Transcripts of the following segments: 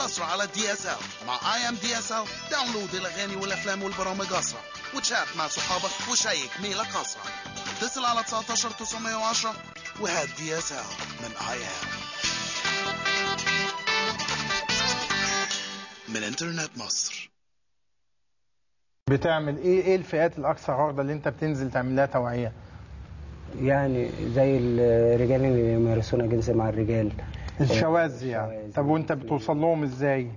أسرع على دي اس ال مع اي ام دي اس ال داونلود الأغاني والأفلام والبرامج أسرع وتشات مع صحابك وشيك ميلك أسرع اتصل على 19 910 وهات دي اس ال من اي ام من انترنت مصر بتعمل ايه ايه الفئات الاكثر عرضه اللي انت بتنزل تعمل لها توعيه يعني زي الرجال اللي يمارسون جنس مع الرجال الشواذ يعني الشواذ. طب وانت بتوصل لهم ازاي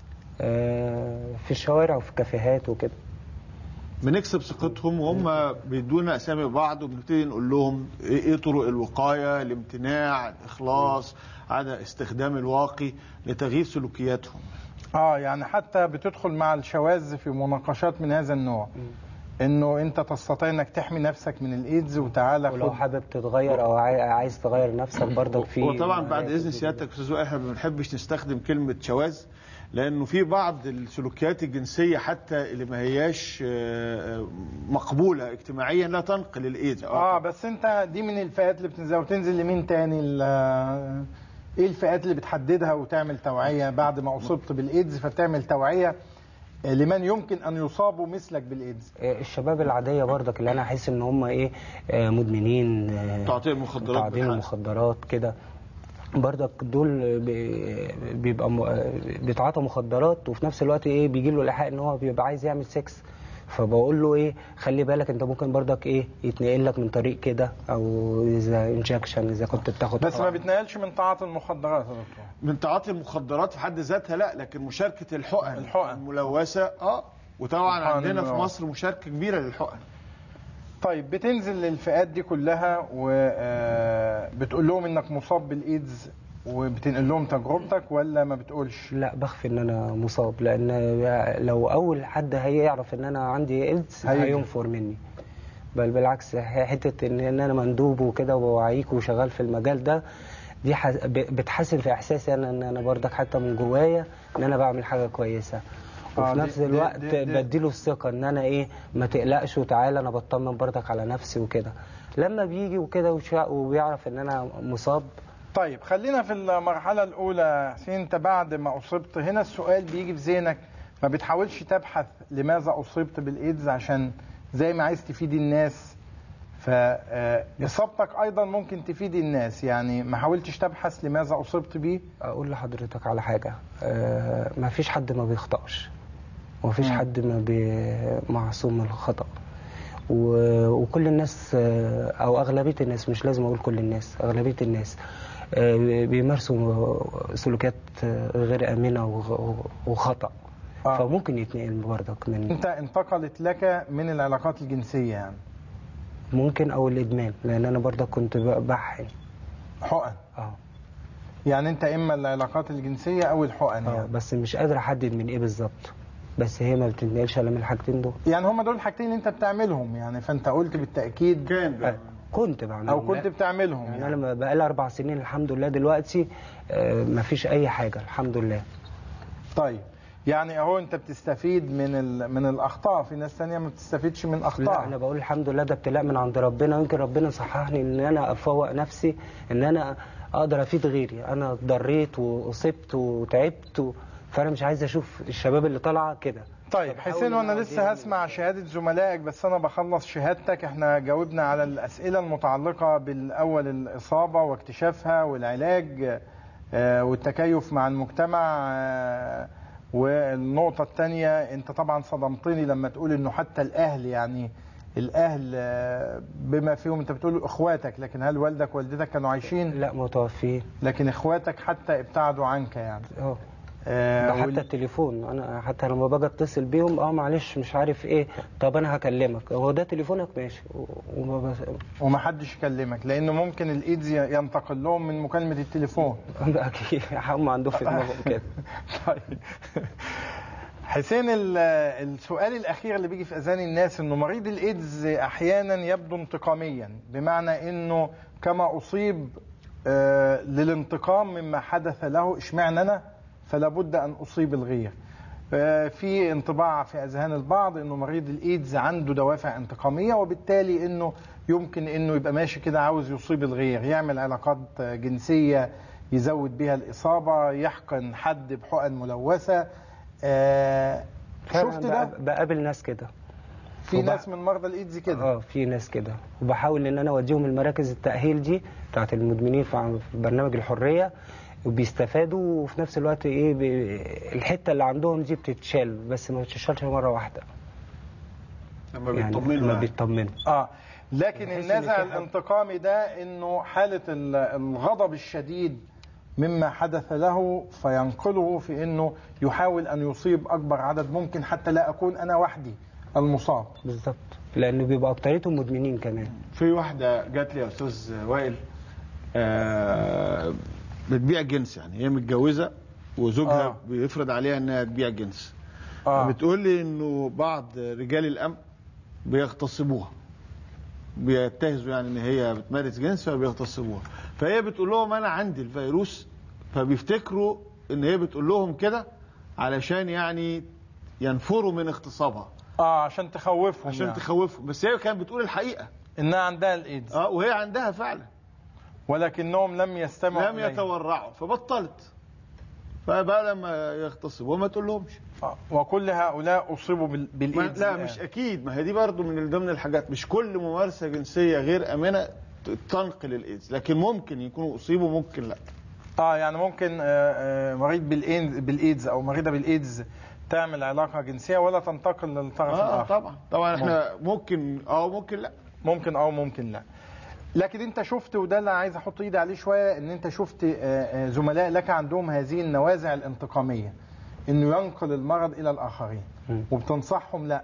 آه، في الشوارع وفي الكافيهات وكده بنكسب ثقتهم وهم بيدونا اسامي بعض وبنبتدي نقول لهم ايه إيه طرق الوقايه الامتناع الاخلاص عدم استخدام الواقي لتغيير سلوكياتهم اه يعني حتى بتدخل مع الشواذ في مناقشات من هذا النوع انه انت تستطيع انك تحمي نفسك من الايدز وتعالى ولو خد حابب تتغير او عاي- عايز تغير نفسك برضك في وطبعا بعد مراكز اذن سيادتك يا استاذ وائل احنا ما بنحبش نستخدم كلمه شواذ لانه في بعض السلوكيات الجنسيه حتى اللي ما هياش آه، مقبوله اجتماعيا لا تنقل الايدز اه بس انت دي من الفئات اللي بتنزل وتنزل لمين تاني ال- ايه الفئات اللي بتحددها وتعمل توعيه بعد ما اصبت بالايدز فتعمل توعيه لمن يمكن ان يصابوا مثلك بالايدز آه، الشباب العاديه برضك اللي انا احس ان هم ايه آه، مدمنين آه، تعطيل المخدرات تعاطيل بالحق. المخدرات كده برضك دول بي- بيبقى م- بيتعاطى مخدرات وفي نفس الوقت ايه بيجي له الايحاء ان هو بيبقى عايز يعمل سكس فبقول له ايه خلي بالك انت ممكن برضك ايه يتنقل لك من طريق كده او اذا انجكشن اذا كنت بتاخد بس ما حقن. بتنقلش من تعاطي المخدرات يا دكتور من تعاطي المخدرات في حد ذاتها لا لكن مشاركه الحقن الحقن. الملوثه اه وطبعا الحقن عندنا في الملوثة. مصر مشاركه كبيره للحقن طيب بتنزل للفئات دي كلها وبتقول لهم انك مصاب بالايدز وبتنقل لهم تجربتك ولا ما بتقولش لا بخفي ان انا مصاب لان لو اول حد هيعرف ان انا عندي ايدز هيجي. هينفر مني بل بالعكس حته ان إن انا مندوب وكده وبوعيك وشغال في المجال ده دي ح- ب- بتحسن في احساسي انا ان انا برضك حتى من جوايا ان انا بعمل حاجه كويسه آه، وفي دي- نفس دي- الوقت دي- دي- بديله الثقه ان انا ايه ما تقلقش وتعالى انا بطمن برضك على نفسي وكده لما بيجي وكده وشا- وبيعرف ان انا مصاب طيب خلينا في المرحلة الأولى حسين أنت بعد ما أصبت هنا السؤال بيجي في ذهنك ما بتحاولش تبحث لماذا أصبت بالإيدز عشان زي ما عايز تفيد الناس فإصابتك أيضا ممكن تفيد الناس يعني ما حاولتش تبحث لماذا أصبت بيه اقول لحضرتك على حاجه آه ما فيش حد ما بيخطاش وما فيش مم. حد ما بي معصوم من الخطا و- وكل الناس آه، او اغلبيه الناس مش لازم اقول كل الناس اغلبيه الناس آه، بيمارسوا سلوكيات آه، غير امنه وغ- وخطا آه. فممكن يتنقل برضك من أنت انتقلت لك من العلاقات الجنسية يعني ممكن او الادمان لان انا برضك كنت ب- بحقن حقن اه يعني أنت إما العلاقات الجنسية أو الحقن اه يعني. بس مش قادر احدد من ايه بالظبط بس هي ما بتتنقلش الا من الحاجتين دول يعني هم دول الحاجتين اللي أنت بتعملهم يعني فأنت قلت بالتأكيد كان بقى. كنت بعملهم أو كنت بتعملهم يعني يعني. انا بقالي اربع سنين الحمد لله دلوقتي آه، مفيش اي حاجه الحمد لله طيب يعني اهو انت بتستفيد من ال... من الاخطاء في ناس ثانيه ما بتستفيدش من لا اخطاء انا بقول الحمد لله ده ابتلاء من عند ربنا يمكن ربنا صححني ان انا افوق نفسي ان انا اقدر افيد غيري انا اتضريت واصبت وتعبت و... فانا مش عايز اشوف الشباب اللي طالعه كده طيب فبحاول حسين إن وانا أنا لسه أوديهم- هسمع شهاده زملائك بس انا بخلص شهادتك احنا جاوبنا على الاسئله المتعلقه بالاول الاصابه واكتشافها والعلاج آه، والتكيف مع المجتمع آه، والنقطه الثانيه انت طبعا صدمتني لما تقول انه حتى الاهل يعني الاهل آه، بما فيهم انت بتقول اخواتك لكن هل والدك والدتك كانوا عايشين لا متوفيين لكن اخواتك حتى ابتعدوا عنك يعني اه آه، ده حتى وال- التليفون انا حتى لما باجي اتصل بيهم اه معلش مش عارف ايه طب انا هكلمك هو ده تليفونك ماشي و- وما بس... ومحدش يكلمك لانه ممكن الايدز ينتقل لهم من مكالمه التليفون اكيد هم عندهم في دماغهم كده طيب حسين ال- السؤال الاخير اللي بيجي في اذهان الناس انه مريض الايدز احيانا يبدو انتقاميا بمعنى انه كما اصيب آه، للانتقام مما حدث له اشمعنى انا فلا بد ان اصيب الغير آه، في انطباع في اذهان البعض انه مريض الايدز عنده دوافع انتقاميه وبالتالي انه يمكن انه يبقى ماشي كده عاوز يصيب الغير يعمل علاقات آه، جنسيه يزود بيها الإصابة يحقن حد بحقن ملوثة آه، فعلاً شفت ده بقى- بقابل ناس كده في وبع- ناس من مرضى الإيدز كده اه في ناس كده وبحاول ان انا اوديهم المراكز التاهيل دي بتاعت المدمنين في في برنامج الحريه وبيستفادوا وفي نفس الوقت ايه بي- الحته اللي عندهم دي بتتشال بس ما بتتشالش مره واحده لما يعني بيطمنوا لما يعني. بيطمنوا اه لكن بحيث إن النزع في حد- الانتقامي ده انه حالة ال- الغضب الشديد مما حدث له فينقله في انه يحاول ان يصيب اكبر عدد ممكن حتى لا اكون انا وحدي المصاب بالظبط لان بيبقى اكتريتهم مدمنين كمان في واحدة جات لي يا أستاذ وائل آه بتبيع جنس يعني هي متجوزة وزوجها آه. آه. بيفرض عليها انها تبيع جنس اه بتقول لي انه بعض رجال الامن بيغتصبوها بيتهزوا يعني ان هي بتمارس جنس فبيغتصبوها فهي بتقول لهم انا عندي الفيروس فبيفتكروا ان هي بتقول لهم كده علشان يعني ينفروا من اغتصابها اه عشان تخوفهم عشان يعني. تخوفهم بس هي كانت بتقول الحقيقه انها عندها الايدز اه وهي عندها فعلا ولكنهم لم يستمعوا لم إليها. يتورعوا فبطلت فبقى لما يغتصبوا ما تقول لهمش آه. وكل هؤلاء اصيبوا بال- ما بالايدز لا الآن. مش اكيد ما هي دي برضو من ضمن الحاجات مش كل ممارسه جنسيه غير امنه ت- تنقل الايدز لكن ممكن يكونوا اصيبوا ممكن لا اه يعني ممكن آه، آه، مريض بالإيدز, بالايدز او مريضه بالايدز تعمل علاقه جنسيه ولا تنتقل للطرف اه الاخر طبعا طبعا احنا ممكن اه ممكن لا ممكن او ممكن لا لكن انت شفت وده اللي عايز احط ايدي عليه شويه ان انت شفت آه، آه، زملاء لك عندهم هذه النوازع الانتقاميه انه ينقل المرض الى الاخرين مم. وبتنصحهم لا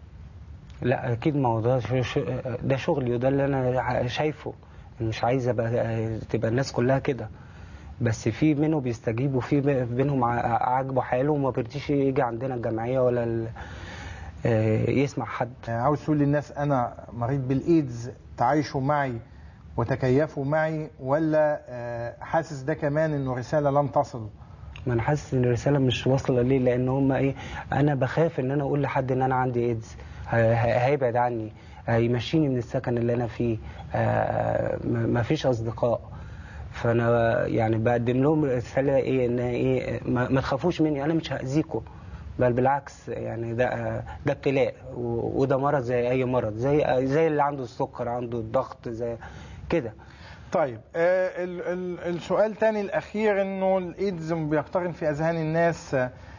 لا اكيد ما هو ده ش- ش- ده شغلي وده اللي انا ع- شايفه مش عايز ابقى تبقى الناس كلها كده بس في منه بيستجيب وفي ب- بينهم ع- عاجبه حاله وما بيرضيش يجي عندنا الجمعيه ولا ال- آه، يسمع حد آه، عاوز تقول للناس انا مريض بالايدز تعايشوا معي وتكيفوا معي ولا آه، حاسس ده كمان انه رساله لم تصل ما انا حاسس ان الرساله مش واصله ليه لان هم ايه انا بخاف ان انا اقول لحد ان انا عندي ايدز ه- ه- هيبعد عني هيمشيني من السكن اللي انا فيه آه، ما ما فيش اصدقاء فانا يعني بقدم لهم رساله ايه ان ايه ما, ما تخافوش مني انا مش هاذيكم بل بالعكس يعني ده ده ابتلاء و- وده مرض زي اي مرض زي زي اللي عنده السكر عنده الضغط زي كده طيب آه ال ال السؤال تاني الأخير إنه الإيدز بيقترن في أذهان الناس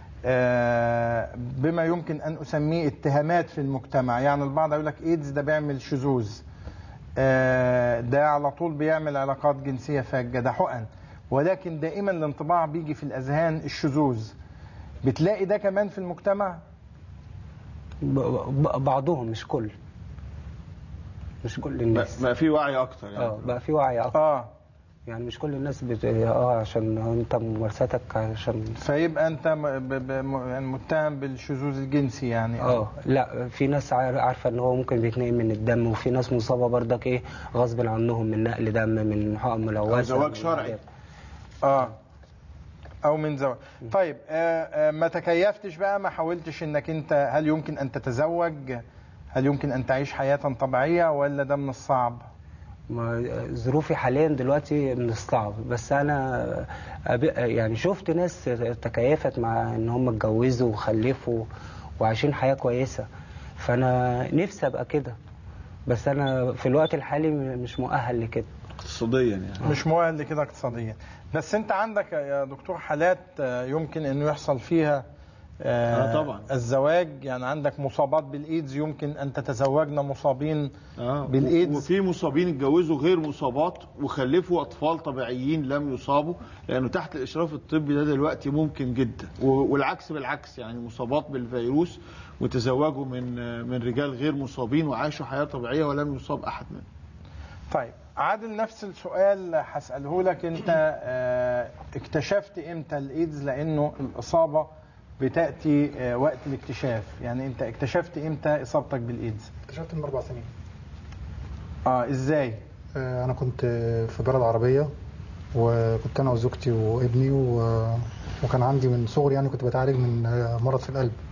آه بما يمكن أن أسميه اتهامات في المجتمع يعني البعض يقول لك إيدز ده بيعمل شذوذ آه ده على طول بيعمل علاقات جنسية فاجة ده حقن ولكن دائما الانطباع بيجي في الأذهان الشذوذ بتلاقي ده كمان في المجتمع ب- ب- بعضهم مش كل مش كل بقى الناس بقى في وعي اكتر يعني اه بقى في وعي اكتر آه يعني مش كل الناس بت... اه عشان انت ممارستك عشان فيبقى أنت م- ب- ب- م- يعني متهم بالشذوذ الجنسي يعني اه لا في ناس عار- عارفه ان هو ممكن بيتنقل من الدم وفي ناس مصابه برضك ايه غصب عنهم من نقل دم من حقن ملوثه أو زواج من شرعي. حاجات. اه او من زواج طيب آه آه ما تكيفتش بقى ما حاولتش انك انت هل يمكن ان تتزوج هل يمكن ان تعيش حياة طبيعية ولا ده من الصعب ما ظروفي حاليا دلوقتي من الصعب بس انا أب... يعني شفت ناس تكيفت مع ان هم اتجوزوا وخلفوا وعايشين حياه كويسه فانا نفسي ابقى كده بس انا في الوقت الحالي مش مؤهل لكده اقتصاديا يعني مش مؤهل لكده اقتصاديا بس انت عندك يا دكتور حالات آه، يمكن انه يحصل فيها آه، طبعا. الزواج يعني عندك مصابات بالايدز يمكن ان تتزوجن مصابين اه بالإيدز. وفي مصابين اتجوزوا غير مصابات وخلفوا اطفال طبيعيين لم يصابوا لانه تحت الاشراف الطبي ده دلوقتي ممكن جدا و- والعكس بالعكس يعني مصابات بالفيروس وتزوجوا من من رجال غير مصابين وعاشوا حياه طبيعيه ولم يصاب احد منهم طيب عادل نفس السؤال هسأله لك انت آه، اكتشفت امتى الايدز لانه الاصابة بتأتي آه، وقت الاكتشاف يعني انت اكتشفت امتى اصابتك بالايدز اكتشفت من اربع سنين اه ازاي آه، انا كنت آه، في بلد عربيه وكنت انا وزوجتي وابني و... وكان عندي من صغري يعني كنت بتعالج من آه، مرض في القلب